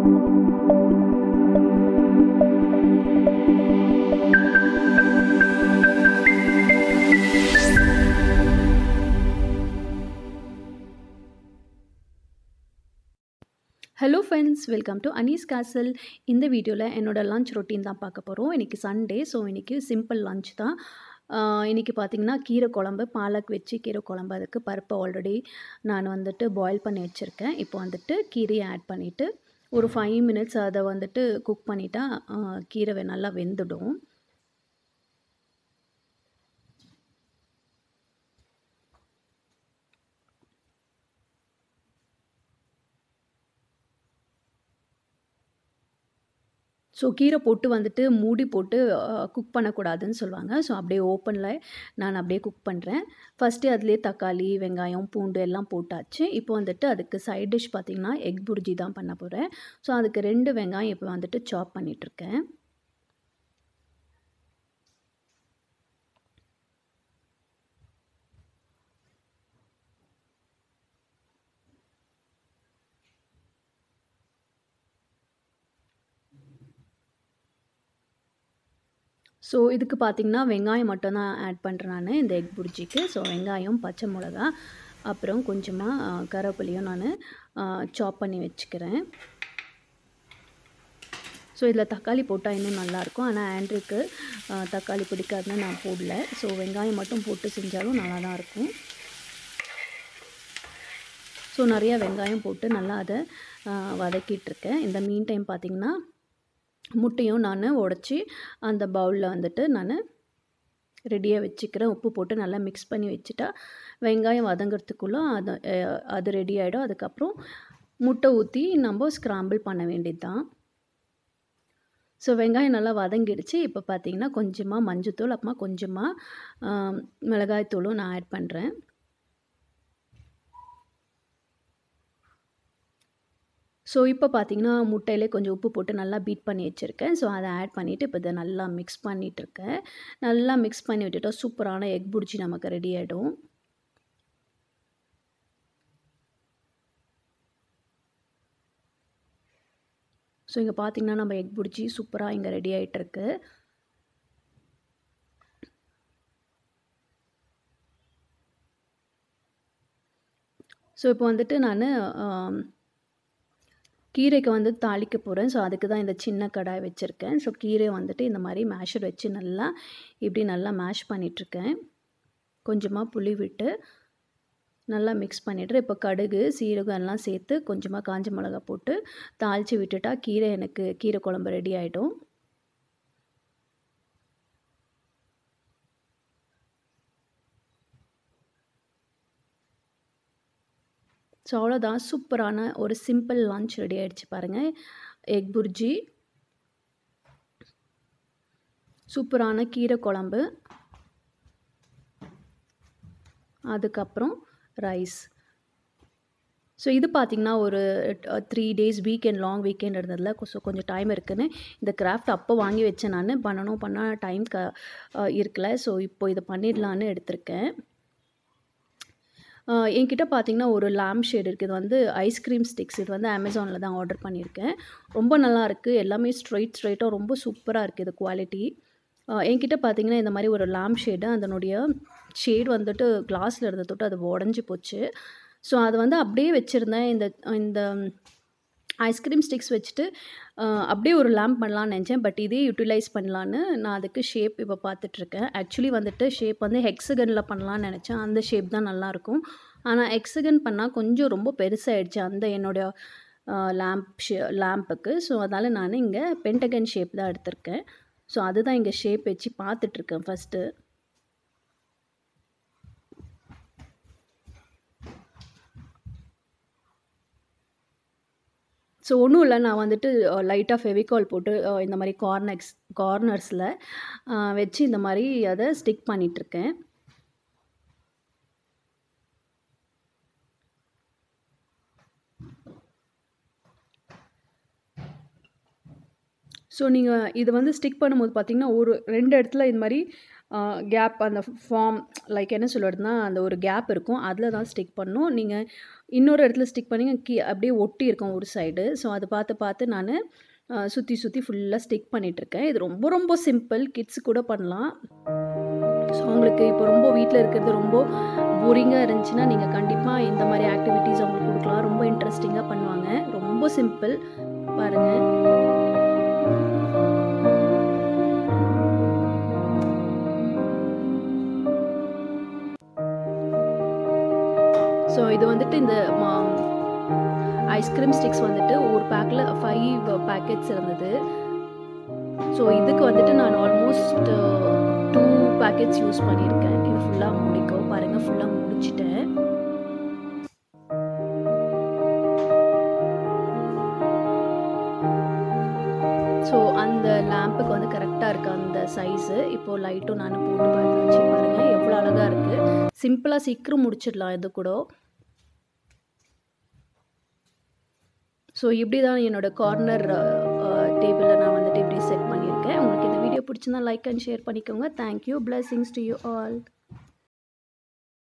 hello friends welcome to Anees கேசல் இந்த வீடியோவில் என்னோடய லஞ்ச் ரொட்டீன் தான் பார்க்க போகிறோம் இன்றைக்கி சண்டே ஸோ இன்றைக்கி சிம்பிள் லஞ்ச் தான் இன்றைக்கி பார்த்திங்கன்னா கீரை குழம்பு பாலக் வச்சு கீரை குழம்பு அதுக்கு பருப்பை ஆல்ரெடி நான் வந்துட்டு பாயில் பண்ணி வச்சுருக்கேன் இப்போ வந்துட்டு கீரையை ஆட் பண்ணிவிட்டு ஒரு ஃபைவ் மினிட்ஸ் அதை வந்துட்டு குக் பண்ணிட்டா கீரை நல்லா வெந்துடும் ஸோ கீரை போட்டு வந்துட்டு மூடி போட்டு குக் பண்ணக்கூடாதுன்னு சொல்லுவாங்க ஸோ அப்படியே ஓப்பனில் நான் அப்படியே குக் பண்ணுறேன் ஃபஸ்ட்டு அதுலேயே தக்காளி வெங்காயம் பூண்டு எல்லாம் போட்டாச்சு இப்போ வந்துட்டு அதுக்கு சைட் டிஷ் பார்த்திங்கன்னா எக் புர்ஜி தான் பண்ண போகிறேன் ஸோ அதுக்கு ரெண்டு வெங்காயம் இப்போ வந்துட்டு சாப் பண்ணிகிட்ருக்கேன் ஸோ இதுக்கு பார்த்திங்கன்னா வெங்காயம் மட்டும்தான் ஆட் பண்ணுறேன் நான் இந்த எக் புர்ஜிக்கு ஸோ வெங்காயம் பச்சை மிளகா அப்புறம் கொஞ்சமாக கருவேப்பிலையும் நான் சாப் பண்ணி வச்சுக்கிறேன் ஸோ இதில் தக்காளி போட்டால் இன்னும் நல்லாயிருக்கும் ஆனால் ஆண்ட்ருக்கு தக்காளி பிடிக்காதுன்னு நான் போடல ஸோ வெங்காயம் மட்டும் போட்டு செஞ்சாலும் நல்லா தான் இருக்கும் ஸோ நிறையா வெங்காயம் போட்டு நல்லா அதை வதக்கிட்டுருக்கேன் இந்த மீன் டைம் பார்த்திங்கன்னா முட்டையும் நான் உடச்சி அந்த பவுலில் வந்துட்டு நான் ரெடியாக வச்சுக்கிறேன் உப்பு போட்டு நல்லா மிக்ஸ் பண்ணி வச்சுட்டா வெங்காயம் வதங்கிறதுக்குள்ளே அது அது ரெடி ஆகிடும் அதுக்கப்புறம் முட்டை ஊற்றி நம்ம ஸ்க்ராம்பிள் பண்ண வேண்டியது தான் ஸோ வெங்காயம் நல்லா வதங்கிடுச்சு இப்போ பார்த்திங்கன்னா கொஞ்சமாக மஞ்சத்தூள் அப்புறமா கொஞ்சமாக மிளகாய்த்தூளும் நான் ஆட் பண்ணுறேன் ஸோ இப்போ பார்த்தீங்கன்னா முட்டையிலே கொஞ்சம் உப்பு போட்டு நல்லா பீட் பண்ணி வச்சுருக்கேன் ஸோ அதை ஆட் பண்ணிவிட்டு இப்போ இதை நல்லா மிக்ஸ் பண்ணிகிட்ருக்கேன் நல்லா மிக்ஸ் பண்ணி விட்டுட்டா சூப்பரான எக் புடிச்சி நமக்கு ரெடி ஆகிடும் ஸோ இங்கே பார்த்தீங்கன்னா நம்ம எக் புடிச்சி சூப்பராக இங்கே ரெடி ஆகிட்டுருக்கு ஸோ இப்போ வந்துட்டு நான் கீரைக்கு வந்து தாளிக்க போகிறேன் ஸோ அதுக்கு தான் இந்த சின்ன கடாய் வச்சுருக்கேன் ஸோ கீரை வந்துட்டு இந்த மாதிரி மேஷர் வச்சு நல்லா இப்படி நல்லா மேஷ் பண்ணிகிட்ருக்கேன் கொஞ்சமாக புளி விட்டு நல்லா மிக்ஸ் பண்ணிவிட்டு இப்போ கடுகு சீரகம் எல்லாம் சேர்த்து கொஞ்சமாக காஞ்ச மிளகா போட்டு தாளித்து விட்டுட்டா கீரை எனக்கு கீரை குழம்பு ரெடி ஆகிடும் ஸோ அவ்வளோதான் சூப்பரான ஒரு சிம்பிள் லன்ச் ரெடி ஆகிடுச்சு பாருங்கள் எக் புர்ஜி சூப்பரான கீரை குழம்பு அதுக்கப்புறம் ரைஸ் ஸோ இது பார்த்திங்கன்னா ஒரு three days weekend long weekend இருந்ததில் ஸோ கொஞ்சம் டைம் இருக்குதுன்னு இந்த கிராஃப்ட் அப்போ வாங்கி வச்சேன் நான் பண்ணணும் பண்ணால் டைம் க இருக்கல ஸோ இப்போ இதை பண்ணிடலான்னு எடுத்திருக்கேன் என்கிட்ட பார்த்தீங்கன்னா ஒரு லேம்ப் ஷேட் இருக்குது இது வந்து ஐஸ்கிரீம் ஸ்டிக்ஸ் இது வந்து அமேசானில் தான் ஆர்டர் பண்ணியிருக்கேன் ரொம்ப நல்லா இருக்குது எல்லாமே ஸ்ட்ரைட் ஸ்ட்ரைட்டாக ரொம்ப சூப்பராக இருக்குது இது குவாலிட்டி என்கிட்ட பார்த்தீங்கன்னா இந்த மாதிரி ஒரு லேம்ப் ஷேடு அதனுடைய ஷேட் வந்துட்டு கிளாஸில் இருந்த தொட்டு அது உடஞ்சி போச்சு ஸோ அது வந்து அப்படியே வச்சுருந்தேன் இந்த இந்த ஐஸ்கிரீம் ஸ்டிக்ஸ் வச்சுட்டு அப்படியே ஒரு லேம்ப் பண்ணலான்னு நினச்சேன் பட் இதே யூட்டிலைஸ் பண்ணலான்னு நான் அதுக்கு ஷேப் இப்போ பார்த்துட்ருக்கேன் ஆக்சுவலி வந்துட்டு ஷேப் வந்து ஹெக்ஸகனில் பண்ணலான்னு நினச்சேன் அந்த ஷேப் தான் நல்லாயிருக்கும் ஆனால் ஹெக்ஸகன் பண்ணால் கொஞ்சம் ரொம்ப பெருசாகிடுச்சு அந்த என்னுடைய லேம்ப் ஷே லேம்புக்கு ஸோ அதனால் நான் இங்கே பென்டகன் ஷேப் தான் எடுத்திருக்கேன் ஸோ அதுதான் இங்கே ஷேப் வச்சு பார்த்துட்ருக்கேன் ஃபஸ்ட்டு ஸோ ஒன்றும் இல்லை நான் வந்துட்டு லைட்டாக ஃபெவிகால் போட்டு இந்த மாதிரி கார்னக்ஸ் கார்னர்ஸில் வச்சு இந்த மாதிரி அதை ஸ்டிக் பண்ணிகிட்ருக்கேன் ஸோ நீங்கள் இது வந்து ஸ்டிக் பண்ணும்போது பார்த்தீங்கன்னா ஒரு ரெண்டு இடத்துல இது மாதிரி கேப் அந்த ஃபார்ம் லைக் என்ன சொல்கிறதுனா அந்த ஒரு கேப் இருக்கும் அதில் தான் ஸ்டிக் பண்ணணும் நீங்கள் இன்னொரு இடத்துல ஸ்டிக் பண்ணி கீ அப்படியே ஒட்டி இருக்கும் ஒரு சைடு ஸோ அதை பார்த்து பார்த்து நான் சுற்றி சுற்றி ஃபுல்லாக ஸ்டிக் பண்ணிகிட்ருக்கேன் இது ரொம்ப ரொம்ப சிம்பிள் கிட்ஸ் கூட பண்ணலாம் ஸோ உங்களுக்கு இப்போ ரொம்ப வீட்டில் இருக்கிறது ரொம்ப போரிங்காக இருந்துச்சுன்னா நீங்கள் கண்டிப்பாக இந்த மாதிரி ஆக்டிவிட்டீஸ் அவங்களுக்கு கொடுக்கலாம் ரொம்ப இன்ட்ரெஸ்டிங்காக பண்ணுவாங்க ரொம்ப சிம்பிள் பாருங்கள் ஸோ இது வந்துட்டு இந்த ஐஸ்கிரீம் ஸ்டிக்ஸ் வந்துட்டு ஒரு பேக்கில் ஃபைவ் பேக்கெட்ஸ் இருந்தது ஸோ இதுக்கு வந்துட்டு நான் ஆல்மோஸ்ட் டூ பேக்கெட்ஸ் யூஸ் பண்ணியிருக்கேன் இது ஃபுல்லாக முடிக்கும் பாருங்கள் ஃபுல்லாக முடிச்சிட்டேன் ஸோ அந்த லேம்புக்கு வந்து கரெக்டாக இருக்குது அந்த சைஸு இப்போது லைட்டும் நான் போட்டு பார்த்தாச்சு பாருங்கள் எவ்வளோ அழகாக இருக்குது சிம்பிளாக சீக்கிரம் முடிச்சிடலாம் இது கூட ஸோ இப்படி தான் என்னோடய கார்னர் டேபிளில் நான் வந்துட்டு இப்படி செட் பண்ணியிருக்கேன் உங்களுக்கு இந்த வீடியோ பிடிச்சிருந்தா லைக் அண்ட் ஷேர் பண்ணிக்கோங்க thank you blessings to you all